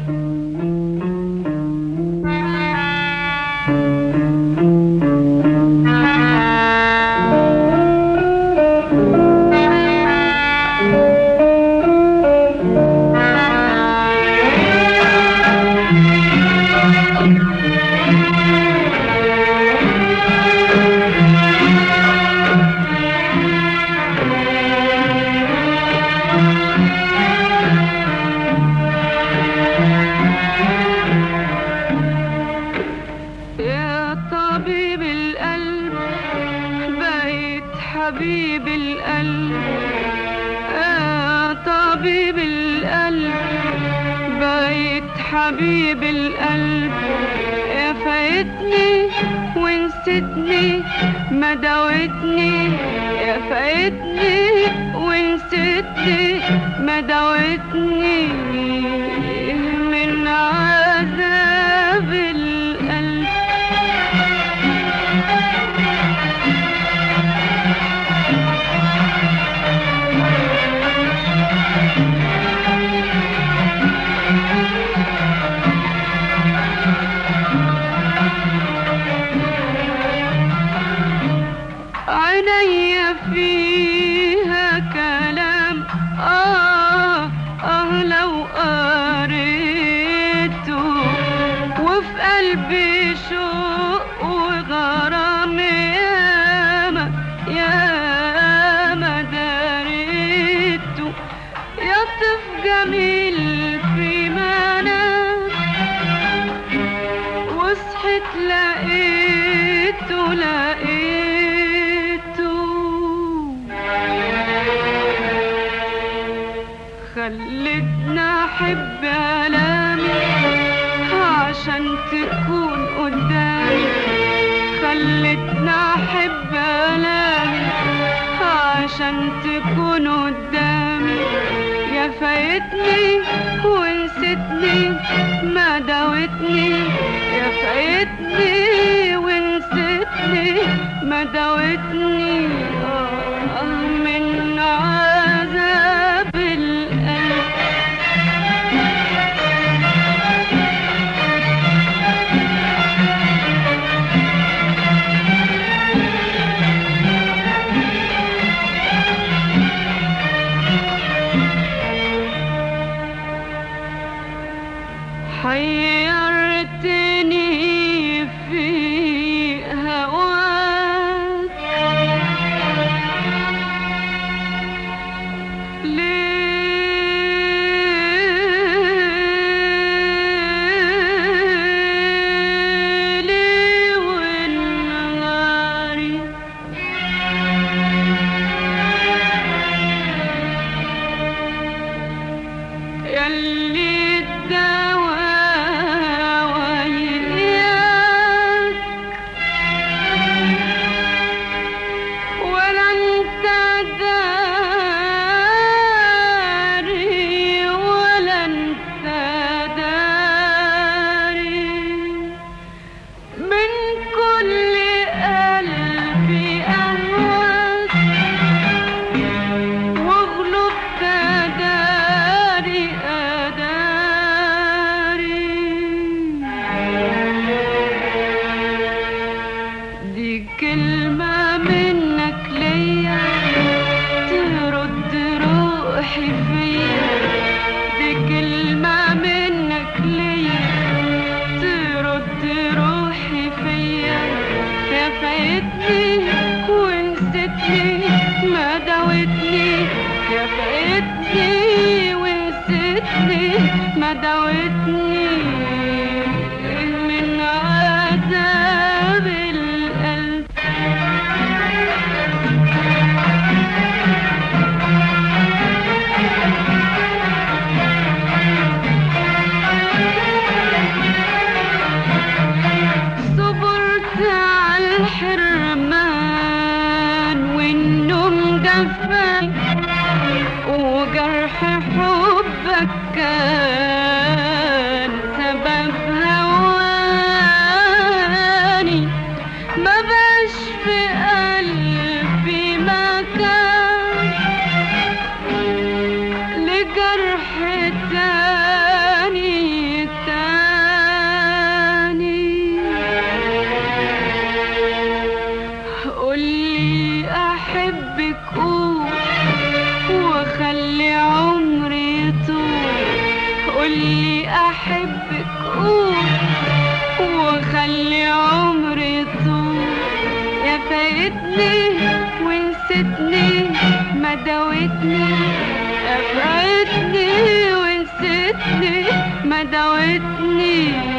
يا طبيب القلب بقيت حبيب القلب يا طبيب القلب بقيت حبيب القلب يا فايتني ونسيتني ما داوتني يا فايتني ونسيتني ما داوتني من عذاب القلب عيني فيها كلام آه آه لو قريته وفي قلبي شوق وغرام ياما ياما داريته يطف جميل في منام وصحت لقيته لقيته خلتنا احب الامي عشان تكون قدامي خلتنا احب الامي عشان تكون قدامي يا فايتني ونسيتني ما داوتني يا فايتني ونسيتني ما داوتني آه من عذاب القلب حيرتني في هواك ليلي ونهاري يلي الدواء وياك ولا انت داري ولا انت داري من كل قلبي أهواك واغلب أداري أداري دي كلمة منك ليا ترد روحي فيا دي كلمة منك ليا ترد روحي فيا يا فايتني ونسيتني ما داوتني يا فايتني ونسيتني ما داوتني من عذاب القلب صبرت على الحرمان والنوم دفاني وجرح حبك كان اللي احبك قول وخلي عمري يطول يا فايتني ونسيتني ما داوتني يا فايتني ونسيتني ما داوتني